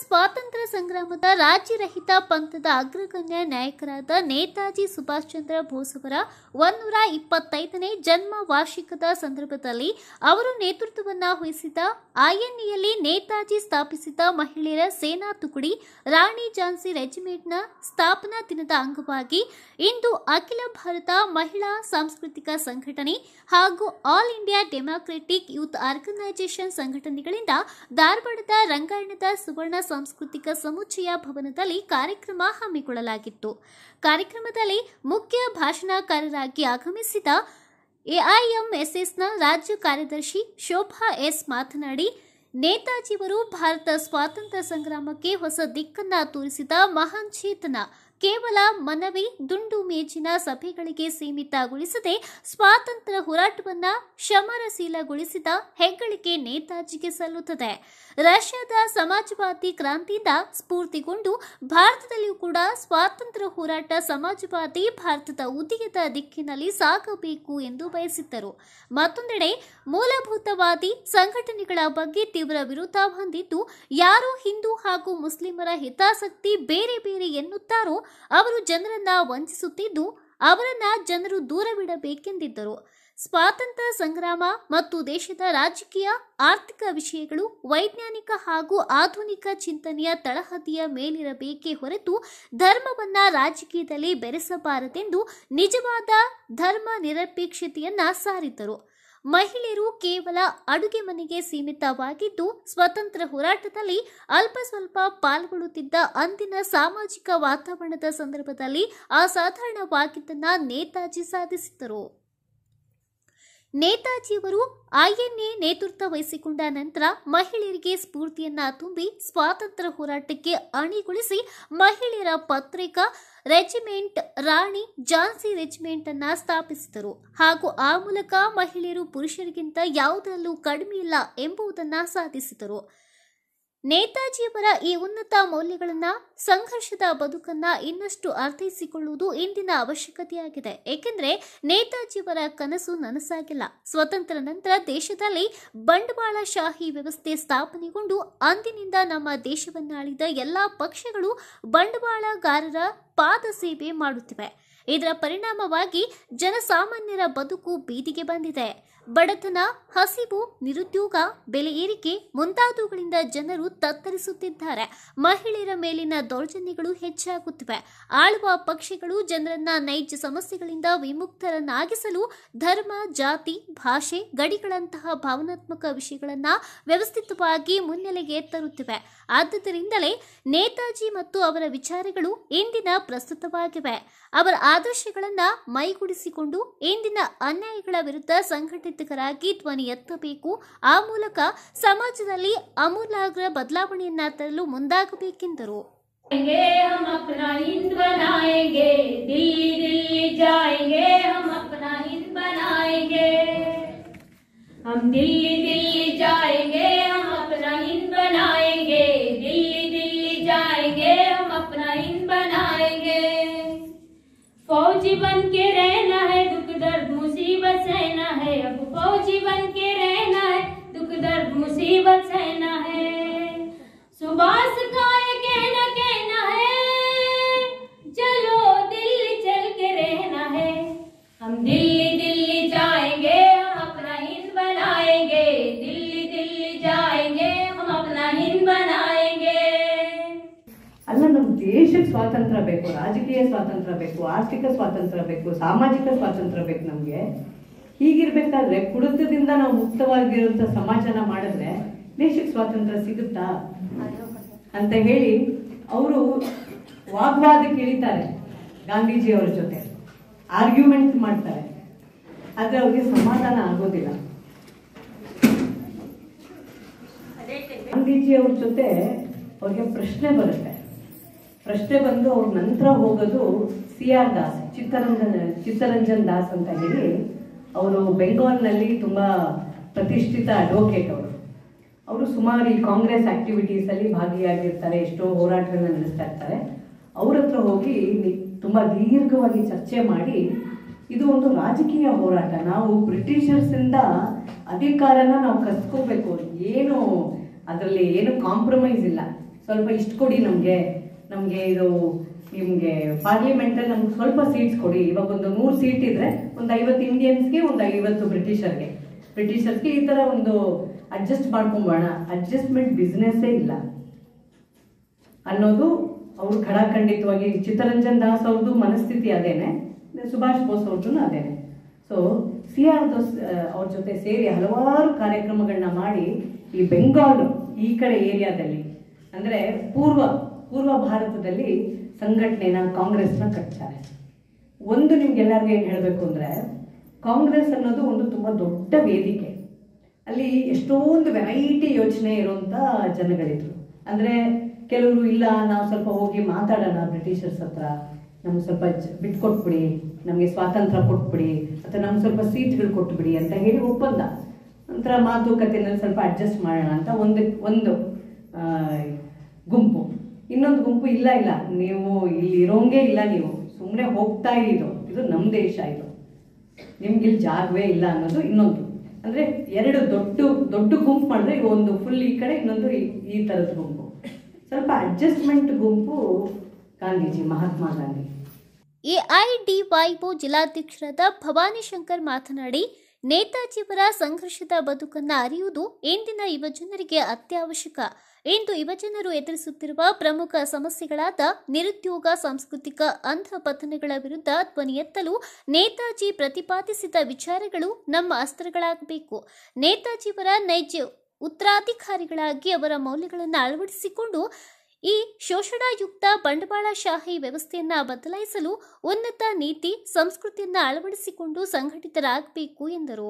ಸ್ವಾತಂತ್ರ್ಯ ಸಂಗ್ರಾಮದ ರಾಜ್ಯರಹಿತ ಪಂಥದ ಅಗ್ರಗಣ್ಯ ನಾಯಕರಾದ ನೇತಾಜಿ ಸುಭಾಷ್ ಚಂದ್ರ ಬೋಸ್ ಅವರ ಒಂದೂರ ಇಪ್ಪತ್ತೈದನೇ ಜನ್ಮ ವಾರ್ಷಿಕದ ಸಂದರ್ಭದಲ್ಲಿ ಅವರು ನೇತೃತ್ವವನ್ನ ವಹಿಸಿದ ಐಎನ್ಎಯಲ್ಲಿ ನೇತಾಜಿ ಸ್ಥಾಪಿಸಿದ ಮಹಿಳೆಯರ ಸೇನಾ ತುಕಡಿ ರಾಣಿ ಝಾನ್ಸಿ ರೆಜಿಮೆಂಟ್ನ ಸ್ಥಾಪನಾ ದಿನದ ಅಂಗವಾಗಿ ಇಂದು ಅಖಿಲ ಭಾರತ ಮಹಿಳಾ ಸಾಂಸ್ಕೃತಿಕ ಸಂಘಟನೆ ಹಾಗೂ all India democratic youth organisation ಸಂಘಟನೆಗಳಿಂದ ಧಾರವಾಡದ ರಂಗಾಯಣದ ಸುವರ್ಣ ಸಾಂಸ್ಕೃತಿಕ ಸಮುಚ್ಚಯ ಭವನದಲ್ಲಿ ಕಾರ್ಯಕ್ರಮ ಹಮ್ಮಿಕೊಳ್ಳಲಾಗಿತ್ತು ಕಾರ್ಯಕ್ರಮದಲ್ಲಿ ಮುಖ್ಯ ಭಾಷಣಕಾರರಾಗಿ ಆಗಮಿಸಿದ ಎಐಎಂಎಸ್ಎಸ್ನ ರಾಜ್ಯ ಕಾರ್ಯದರ್ಶಿ ಶೋಭಾ ಎಸ್ ಮಾತನಾಡಿ ನೇತಾಜಿಯವರು ಭಾರತ ಸ್ವಾತಂತ್ರ್ಯ ಸಂಗ್ರಾಮಕ್ಕೆ ಹೊಸ ದಿಕ್ಕನ್ನ ತೋರಿಸಿದ ಮಹಾನ್ ಚೇತನ ಕೇವಲ ಮನವಿ ದುಂಡು ಮೇಜಿನ ಸಭೆಗಳಿಗೆ ಸೀಮಿತಗೊಳಿಸದೆ ಸ್ವಾತಂತ್ರ್ಯ ಹೋರಾಟವನ್ನ ಶಮರಶೀಲಗೊಳಿಸಿದ ಹೆಗ್ಗಳಿಕೆ ನೇತಾಜಿಗೆ ಸಲ್ಲುತ್ತದೆ ರಷ್ಯಾದ ಸಮಾಜವಾದಿ ಕ್ರಾಂತಿಯಿಂದ ಸ್ಫೂರ್ತಿಗೊಂಡು ಭಾರತದಲ್ಲಿಯೂ ಕೂಡ ಸ್ವಾತಂತ್ರ್ಯ ಹೋರಾಟ ಸಮಾಜವಾದಿ ಭಾರತದ ಉದಯದ ದಿಕ್ಕಿನಲ್ಲಿ ಸಾಗಬೇಕು ಎಂದು ಬಯಸಿದ್ದರು ಮತ್ತೊಂದೆಡೆ ಮೂಲಭೂತವಾದಿ ಸಂಘಟನೆಗಳ ಬಗ್ಗೆ ತೀವ್ರ ವಿರೋಧ ಹೊಂದಿದ್ದು ಯಾರು ಹಿಂದೂ ಹಾಗೂ ಮುಸ್ಲಿಮರ ಹಿತಾಸಕ್ತಿ ಬೇರೆ ಬೇರೆ ಎನ್ನುತ್ತಾರೋ ಅವರು ಜನರನ್ನ ವಂಚಿಸುತ್ತಿದ್ದು ಅವರನ್ನ ಜನರು ದೂರವಿಡಬೇಕೆಂದಿದ್ದರು ಸ್ವಾತಂತ್ರ್ಯ ಸಂಗ್ರಾಮ ಮತ್ತು ದೇಶದ ರಾಜಕೀಯ ಆರ್ಥಿಕ ವಿಷಯಗಳು ವೈಜ್ಞಾನಿಕ ಹಾಗೂ ಆಧುನಿಕ ಚಿಂತನೆಯ ತಳಹದಿಯ ಮೇಲಿರಬೇಕೇ ಹೊರತು ಧರ್ಮವನ್ನ ರಾಜಕೀಯದಲ್ಲಿ ಬೆರೆಸಬಾರದೆಂದು ನಿಜವಾದ ಧರ್ಮ ನಿರಪೇಕ್ಷತೆಯನ್ನ ಸಾರಿದ್ದರು ಮಹಿಳೆಯರು ಕೇವಲ ಅಡುಗೆ ಮನೆಗೆ ಸೀಮಿತವಾಗಿದ್ದು ಸ್ವತಂತ್ರ ಹೋರಾಟದಲ್ಲಿ ಅಲ್ಪ ಸ್ವಲ್ಪ ಪಾಲ್ಗೊಳ್ಳುತ್ತಿದ್ದ ಅಂದಿನ ಸಾಮಾಜಿಕ ವಾತಾವರಣದ ಸಂದರ್ಭದಲ್ಲಿ ಅಸಾಧಾರಣವಾಗಿದ್ದನ್ನ ನೇತಾಜಿ ಸಾಧಿಸಿದ್ದರು ನೇತಾಜಿಯವರು ಐಎನ್ಎ ನೇತೃತ್ವ ವಹಿಸಿಕೊಂಡ ನಂತರ ಮಹಿಳೆಯರಿಗೆ ಸ್ಫೂರ್ತಿಯನ್ನ ತುಂಬಿ ಸ್ವಾತಂತ್ರ್ಯ ಹೋರಾಟಕ್ಕೆ ಅಣಿಗೊಳಿಸಿ ಮಹಿಳೆಯರ ಪತ್ರಿಕಾ ರೆಜಿಮೆಂಟ್ ರಾಣಿ ಝಾನ್ಸಿ ರೆಜಿಮೆಂಟ್ ಅನ್ನ ಸ್ಥಾಪಿಸಿದರು ಹಾಗೂ ಆ ಮೂಲಕ ಮಹಿಳೆಯರು ಪುರುಷರಿಗಿಂತ ಯಾವುದರಲ್ಲೂ ಕಡಿಮೆ ಇಲ್ಲ ಎಂಬುದನ್ನು ಸಾಧಿಸಿದರು ನೇತಾಜಿಯವರ ಈ ಉನ್ನತ ಮೌಲ್ಯಗಳನ್ನ ಸಂಘರ್ಷದ ಬದುಕನ್ನ ಇನ್ನಷ್ಟು ಅರ್ಥೈಸಿಕೊಳ್ಳುವುದು ಇಂದಿನ ಅವಶ್ಯಕತೆಯಾಗಿದೆ ಏಕೆಂದರೆ ನೇತಾಜಿಯವರ ಕನಸು ನನಸಾಗಿಲ್ಲ ಸ್ವತಂತ್ರ ನಂತರ ದೇಶದಲ್ಲಿ ಬಂಡವಾಳಶಾಹಿ ವ್ಯವಸ್ಥೆ ಸ್ಥಾಪನೆಗೊಂಡು ಅಂದಿನಿಂದ ನಮ್ಮ ದೇಶವನ್ನಾಳಿದ ಎಲ್ಲಾ ಪಕ್ಷಗಳು ಬಂಡವಾಳಗಾರರ ಪಾದ ಸೇವೆ ಮಾಡುತ್ತಿವೆ ಇದರ ಪರಿಣಾಮವಾಗಿ ಜನಸಾಮಾನ್ಯರ ಬದುಕು ಬೀದಿಗೆ ಬಂದಿದೆ ಬಡತನ ಹಸಿವು ನಿರುದ್ಯೋಗ ಬೆಲೆ ಏರಿಕೆ ಮುಂತಾದವುಗಳಿಂದ ಜನರು ತತ್ತರಿಸುತ್ತಿದ್ದಾರೆ ಮಹಿಳೆಯರ ಮೇಲಿನ ದೌರ್ಜನ್ಯಗಳು ಹೆಚ್ಚಾಗುತ್ತಿವೆ ಆಳುವ ಪಕ್ಷಗಳು ಜನರನ್ನ ನೈಜ ಸಮಸ್ಯೆಗಳಿಂದ ವಿಮುಕ್ತರನ್ನಾಗಿಸಲು ಧರ್ಮ ಜಾತಿ ಭಾಷೆ ಗಡಿಗಳಂತಹ ಭಾವನಾತ್ಮಕ ವಿಷಯಗಳನ್ನ ವ್ಯವಸ್ಥಿತವಾಗಿ ಮುನ್ನೆಲೆಗೆ ತರುತ್ತಿವೆ ಆದ್ದರಿಂದಲೇ ನೇತಾಜಿ ಮತ್ತು ಅವರ ವಿಚಾರಗಳು ಇಂದಿನ ಪ್ರಸ್ತುತವಾಗಿವೆ ಅವರ ಆದರ್ಶಗಳನ್ನ ಮೈಗೂಡಿಸಿಕೊಂಡು ಇಂದಿನ ಅನ್ಯಾಯಗಳ ವಿರುದ್ಧ ಸಂಘಟಿತರಾಗಿ ಧ್ವನಿ ಎತ್ತಬೇಕು ಆ ಮೂಲಕ ಸಮಾಜದಲ್ಲಿ ಅಮೂಲಾಗ್ರ ಬದಲಾವಣೆಯನ್ನ ತರಲು ಮುಂದಾಗಬೇಕೆಂದರು जाएंगे हम अपना हिंद बनाएंगे दिल्ली दिल्ली जाएंगे हम अपना हिंद बनाएंगे हम दिल्ली दिल्ली जाएंगे हम अपना हिंद बनाएंगे दिल्ली दिल्ली जाएंगे हम अपना हिंद बनाएंगे फौजी बन के रहना है दुख दर्द मुसीबत सहना है अब फौजी बन के रहना है दुख दर्द मुसीबत सहना है सुभाष का ये कहना कहना है चलो दिल्ली चल के रहना है हम दिल्ली दिल्ली जाएंगे हम अपना हिंद बनाएंगे दिल्ली दिल्ली जाएंगे हम अपना हिंद बनाएंगे ಅಲ್ಲ ನಮ್ಮ ದೇಶಕ್ಕೆ ಸ್ವಾತಂತ್ರ್ಯ ಬೇಕು ರಾಜಕೀಯ ಸ್ವಾತಂತ್ರ್ಯ ಬೇಕು ಆರ್ಥಿಕ ಸ್ವಾತಂತ್ರ್ಯ ಬೇಕು ಸಾಮಾಜಿಕ ಸ್ವಾತಂತ್ರ್ಯ ಬೇಕು ನಮಗೆ ಹೀಗಿರ್ಬೇಕಾದ್ರೆ ಕುಡಿತದಿಂದ ನಾವು ಮುಕ್ತವಾಗಿರುವಂಥ ಸಮಾಜನ ಮಾಡಿದ್ರೆ ದೇಶಕ್ಕೆ ಸ್ವಾತಂತ್ರ್ಯ ಸಿಗುತ್ತಾ ಅಂತ ಹೇಳಿ ಅವರು ವಾಗ್ವಾದಕ್ಕೆ ಇಳಿತಾರೆ ಗಾಂಧೀಜಿಯವರ ಜೊತೆ ಆರ್ಗ್ಯುಮೆಂಟ್ ಮಾಡ್ತಾರೆ ಆದರೆ ಅವ್ರಿಗೆ ಸಮಾಧಾನ ಆಗೋದಿಲ್ಲ ಗಾಂಧೀಜಿಯವ್ರ ಜೊತೆ ಅವ್ರಿಗೆ ಪ್ರಶ್ನೆ ಬರುತ್ತೆ ಪ್ರಶ್ನೆ ಬಂದು ಅವ್ರ ನಂತರ ಹೋಗೋದು ಸಿ ಆರ್ ದಾಸ್ ಚಿತ್ತರಂಜನ್ ಚಿತ್ತರಂಜನ್ ದಾಸ್ ಅಂತ ಹೇಳಿ ಅವರು ಬೆಂಗಾಲ್ನಲ್ಲಿ ತುಂಬಾ ಪ್ರತಿಷ್ಠಿತ ಅಡ್ವೊಕೇಟ್ ಅವರು ಅವರು ಸುಮಾರು ಈ ಕಾಂಗ್ರೆಸ್ ಆಕ್ಟಿವಿಟೀಸ್ ಅಲ್ಲಿ ಭಾಗಿಯಾಗಿರ್ತಾರೆ ಎಷ್ಟೋ ಹೋರಾಟಗಳನ್ನ ನಡೆಸ್ತಾ ಇರ್ತಾರೆ ಅವ್ರ ಹತ್ರ ಹೋಗಿ ನಿ- ತುಂಬಾ ದೀರ್ಘವಾಗಿ ಚರ್ಚೆ ಮಾಡಿ ಇದು ಒಂದು ರಾಜಕೀಯ ಹೋರಾಟ ನಾವು ಬ್ರಿಟಿಷರ್ಸಿಂದ ಅಧಿಕಾರನ ನಾವು ಕಸ್ಕೋಬೇಕು ಏನು ಅದರಲ್ಲಿ ಏನು ಕಾಂಪ್ರಮೈಸ್ ಇಲ್ಲ ಸ್ವಲ್ಪ ಇಷ್ಟು ಕೊಡಿ ನಮಗೆ ನಮಗೆ ಇದು ನಿಮಗೆ ಪಾರ್ಲಿಮೆಂಟಲ್ಲಿ ನಮ್ಗೆ ಸ್ವಲ್ಪ ಸೀಟ್ಸ್ ಕೊಡಿ ಇವಾಗ ಒಂದು ನೂರು ಸೀಟ್ ಇದ್ರೆ ಒಂದು ಐವತ್ತು ಇಂಡಿಯನ್ಸ್ಗೆ ಒಂದು ಐವತ್ತು ಬ್ರಿಟಿಷರ್ಗೆ ಬ್ರಿಟಿಷರ್ಸ್ಗೆ ಈ ಥರ ಒಂದು ಅಡ್ಜಸ್ಟ್ ಮಾಡ್ಕೊಂಬೋಣ ಅಡ್ಜಸ್ಟ್ಮೆಂಟ್ ಬಿಸ್ನೆಸ್ಸೇ ಇಲ್ಲ ಅನ್ನೋದು ಅವರು ಖಡಾಖಂಡಿತವಾಗಿ ಚಿತ್ತರಂಜನ್ ದಾಸ್ ಅವ್ರದ್ದು ಮನಸ್ಥಿತಿ ಅದೇನೆ ಸುಭಾಷ್ ಬೋಸ್ ಅವ್ರದ್ದು ಅದೇನೆ ಸೊ ಸಿ ಆರ್ ದೋಸ್ ಅವ್ರ ಜೊತೆ ಸೇರಿ ಹಲವಾರು ಕಾರ್ಯಕ್ರಮಗಳನ್ನ ಮಾಡಿ ಈ ಬೆಂಗಾಲ್ ಈ ಕಡೆ ಏರಿಯಾದಲ್ಲಿ ಅಂದ್ರೆ ಪೂರ್ವ ಪೂರ್ವ ಭಾರತದಲ್ಲಿ ಸಂಘಟನೆನ ಕಾಂಗ್ರೆಸ್ನ ಕಟ್ತಾರೆ ಒಂದು ನಿಮ್ಗೆಲ್ಲರಿಗೂ ಏನು ಹೇಳಬೇಕು ಅಂದ್ರೆ ಕಾಂಗ್ರೆಸ್ ಅನ್ನೋದು ಒಂದು ತುಂಬಾ ದೊಡ್ಡ ವೇದಿಕೆ ಅಲ್ಲಿ ಎಷ್ಟೊಂದು ವೆರೈಟಿ ಯೋಚನೆ ಇರುವಂತ ಜನಗಳಿದ್ರು ಅಂದ್ರೆ ಕೆಲವರು ಇಲ್ಲ ನಾವು ಸ್ವಲ್ಪ ಹೋಗಿ ಮಾತಾಡೋಣ ಬ್ರಿಟಿಷರ್ಸ್ ಹತ್ರ ನಮ್ಗೆ ಸ್ವಲ್ಪ ಜ- ಬಿಟ್ಕೊಟ್ಬಿಡಿ ನಮಗೆ ಸ್ವಾತಂತ್ರ್ಯ ಕೊಟ್ಬಿಡಿ ಅಥವಾ ನಮ್ಗೆ ಸ್ವಲ್ಪ ಸೀಟ್ಗಳು ಕೊಟ್ಬಿಡಿ ಅಂತ ಹೇಳಿ ಒಪ್ಪಂದ ನಂತರ ಮಾತುಕತೆನಲ್ಲಿ ಸ್ವಲ್ಪ ಅಡ್ಜಸ್ಟ್ ಮಾಡೋಣ ಅಂತ ಒಂದು ಒಂದು ಆ, ಗುಂಪು ಇನ್ನೊಂದು ಗುಂಪು ಇಲ್ಲ ಇಲ್ಲ ನೀವು ಇಲ್ಲಿ ಇರೋಂಗೆ ಇಲ್ಲ ನೀವು ಸುಮ್ಮನೆ ಹೋಗ್ತಾ ಇರಿದು ಇದು ನಮ್ಮ ದೇಶ ಇದು ನಿಮ್ಗೆ ಇಲ್ಲಿ ಜಾಗವೇ ಇಲ್ಲ ಅನ್ನೋದು ಇನ್ನೊಂದು ಅಂದ್ರೆ ಎರಡು ದೊಡ್ಡ ದೊಡ್ಡ ಗುಂಪು ಮಾಡಿದ್ರೆ ಈಗ ಒಂದು ಫುಲ್ ಈ ಕಡೆ ಇನ್ನೊಂದು ಈ- ಈ ಥರದ ಗುಂಪು ಸ್ವಲ್ಪ ಅಡ್ಜಸ್ಟ್ಮೆಂಟ್ ಗುಂಪು ಗಾಂಧೀಜಿ ಮಹಾತ್ಮ ಗಾಂಧಿ ಎಐಡಿವೈಒ ಜಿಲ್ಲಾಧ್ಯಕ್ಷರಾದ ಭವಾನಿ ಶಂಕರ್ ಮಾತನಾಡಿ ನೇತಾಜಿಯವರ ಸಂಘರ್ಷದ ಬದುಕನ್ನ ಅರಿಯುವುದು ಇಂದಿನ ಯುವಜನರಿಗೆ ಅತ್ಯವಶ್ಯಕ ಇಂದು ಯುವಜನರು ಎದುರಿಸುತ್ತಿರುವ ಪ್ರಮುಖ ಸಮಸ್ಯೆಗಳಾದ ನಿರುದ್ಯೋಗ ಸಾಂಸ್ಕೃತಿಕ ಅಂಧಪತನಗಳ ವಿರುದ್ಧ ಧ್ವನಿ ಎತ್ತಲು ನೇತಾಜಿ ಪ್ರತಿಪಾದಿಸಿದ ವಿಚಾರಗಳು ನಮ್ಮ ಅಸ್ತ್ರಗಳಾಗಬೇಕು ನೇತಾಜಿಯವರ ನೈಜ ಉತ್ತರಾಧಿಕಾರಿಗಳಾಗಿ ಅವರ ಮೌಲ್ಯಗಳನ್ನು ಅಳವಡಿಸಿಕೊಂಡು ಈ ಶೋಷಣಾಯುಕ್ತ ಬಂಡವಾಳಶಾಹಿ ವ್ಯವಸ್ಥೆಯನ್ನ ಬದಲಾಯಿಸಲು ಉನ್ನತ ನೀತಿ ಸಂಸ್ಕೃತಿಯನ್ನ ಅಳವಡಿಸಿಕೊಂಡು ಸಂಘಟಿತರಾಗಬೇಕು ಎಂದರು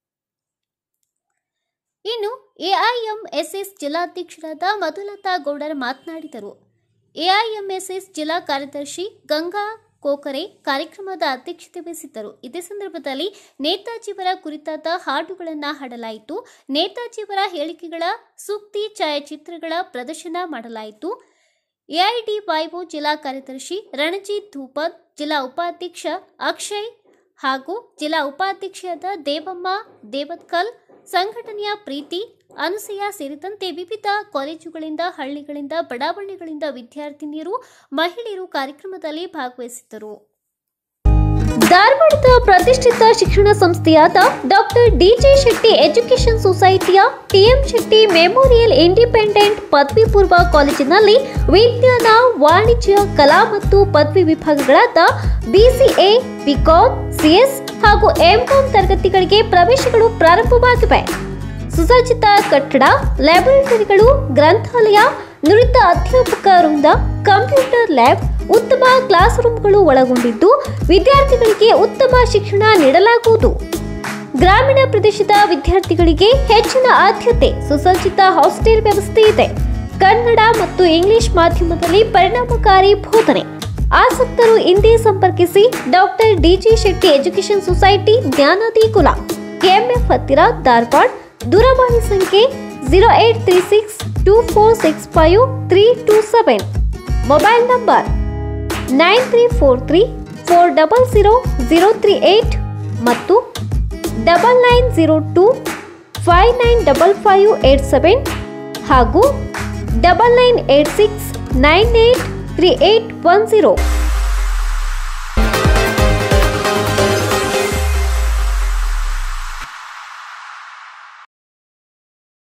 ಇನ್ನು ಎಐಎಂಎಸ್ಎಸ್ ಜಿಲ್ಲಾಧ್ಯಕ್ಷರಾದ ಮಧುಲತಾ ಗೌಡರ್ ಮಾತನಾಡಿದರು ಎಐಎಂಎಸ್ಎಸ್ ಜಿಲ್ಲಾ ಕಾರ್ಯದರ್ಶಿ ಗಂಗಾ ಕೋಕರೆ ಕಾರ್ಯಕ್ರಮದ ಅಧ್ಯಕ್ಷತೆ ವಹಿಸಿದ್ದರು ಇದೇ ಸಂದರ್ಭದಲ್ಲಿ ನೇತಾಜಿಯವರ ಕುರಿತಾದ ಹಾಡುಗಳನ್ನು ಹಾಡಲಾಯಿತು ನೇತಾಜಿಯವರ ಹೇಳಿಕೆಗಳ ಸೂಕ್ತಿ ಛಾಯಾಚಿತ್ರಗಳ ಪ್ರದರ್ಶನ ಮಾಡಲಾಯಿತು ಎಐಡಿವೈಒ ಜಿಲ್ಲಾ ಕಾರ್ಯದರ್ಶಿ ರಣಜಿತ್ ಧೂಪದ್ ಜಿಲ್ಲಾ ಉಪಾಧ್ಯಕ್ಷ ಅಕ್ಷಯ್ ಹಾಗೂ ಜಿಲ್ಲಾ ಉಪಾಧ್ಯಕ್ಷೆಯಾದ ದೇವಮ್ಮ ದೇವತ್ಕಲ್ ಸಂಘಟನೆಯ ಪ್ರೀತಿ ಅನುಸಯ ಸೇರಿದಂತೆ ವಿವಿಧ ಕಾಲೇಜುಗಳಿಂದ ಹಳ್ಳಿಗಳಿಂದ ಬಡಾವಣೆಗಳಿಂದ ವಿದ್ಯಾರ್ಥಿನಿಯರು ಮಹಿಳೆಯರು ಕಾರ್ಯಕ್ರಮದಲ್ಲಿ ಭಾಗವಹಿಸಿದ್ದರು ಧಾರವಾಡದ ಪ್ರತಿಷ್ಠಿತ ಶಿಕ್ಷಣ ಸಂಸ್ಥೆಯಾದ ಡಾಕ್ಟರ್ ಡಿಜೆ ಶೆಟ್ಟಿ ಎಜುಕೇಷನ್ ಸೊಸೈಟಿಯ ಟಿಎಂ ಶೆಟ್ಟಿ ಮೆಮೋರಿಯಲ್ ಇಂಡಿಪೆಂಡೆಂಟ್ ಪದವಿ ಪೂರ್ವ ಕಾಲೇಜಿನಲ್ಲಿ ವಿಜ್ಞಾನ ವಾಣಿಜ್ಯ ಕಲಾ ಮತ್ತು ಪದವಿ ವಿಭಾಗಗಳಾದ ಬಿಸಿಎ ಬಿಕಾಂ ಸಿಎಸ್ ಹಾಗೂ ಎಂಕಾಂ ತರಗತಿಗಳಿಗೆ ಪ್ರವೇಶಗಳು ಪ್ರಾರಂಭವಾಗಿವೆ ಸುಸಜ್ಜಿತ ಕಟ್ಟಡ ಲ್ಯಾಬೊರೇಟರಿಗಳು ಗ್ರಂಥಾಲಯ ನುರಿತ ಅಧ್ಯಾಪಕ ವೃಂದ ಕಂಪ್ಯೂಟರ್ ಲ್ಯಾಬ್ ಉತ್ತಮ ಕ್ಲಾಸ್ ರೂಮ್ಗಳು ಒಳಗೊಂಡಿದ್ದು ವಿದ್ಯಾರ್ಥಿಗಳಿಗೆ ಉತ್ತಮ ಶಿಕ್ಷಣ ನೀಡಲಾಗುವುದು ಗ್ರಾಮೀಣ ಪ್ರದೇಶದ ವಿದ್ಯಾರ್ಥಿಗಳಿಗೆ ಹೆಚ್ಚಿನ ಆದ್ಯತೆ ಸುಸಜ್ಜಿತ ಹಾಸ್ಟೆಲ್ ವ್ಯವಸ್ಥೆ ಇದೆ ಕನ್ನಡ ಮತ್ತು ಇಂಗ್ಲಿಷ್ ಮಾಧ್ಯಮದಲ್ಲಿ ಪರಿಣಾಮಕಾರಿ ಬೋಧನೆ ಆಸಕ್ತರು ಹಿಂದೆ ಸಂಪರ್ಕಿಸಿ doctor D G Shetty education society ಜ್ಞಾನದಿ ಕುಲ ಕೆಎಂಎಫ್ ಹತ್ತಿರ ಧಾರವಾಡ ದೂರವಾಣಿ ಸಂಖ್ಯೆ zero eight three six two four six five three two seven mobile number nine three four three four double zero zero three eight ಮತ್ತು double nine zero two five nine double five eight seven ಹಾಗೂ double nine eight six nine eight three eight one zero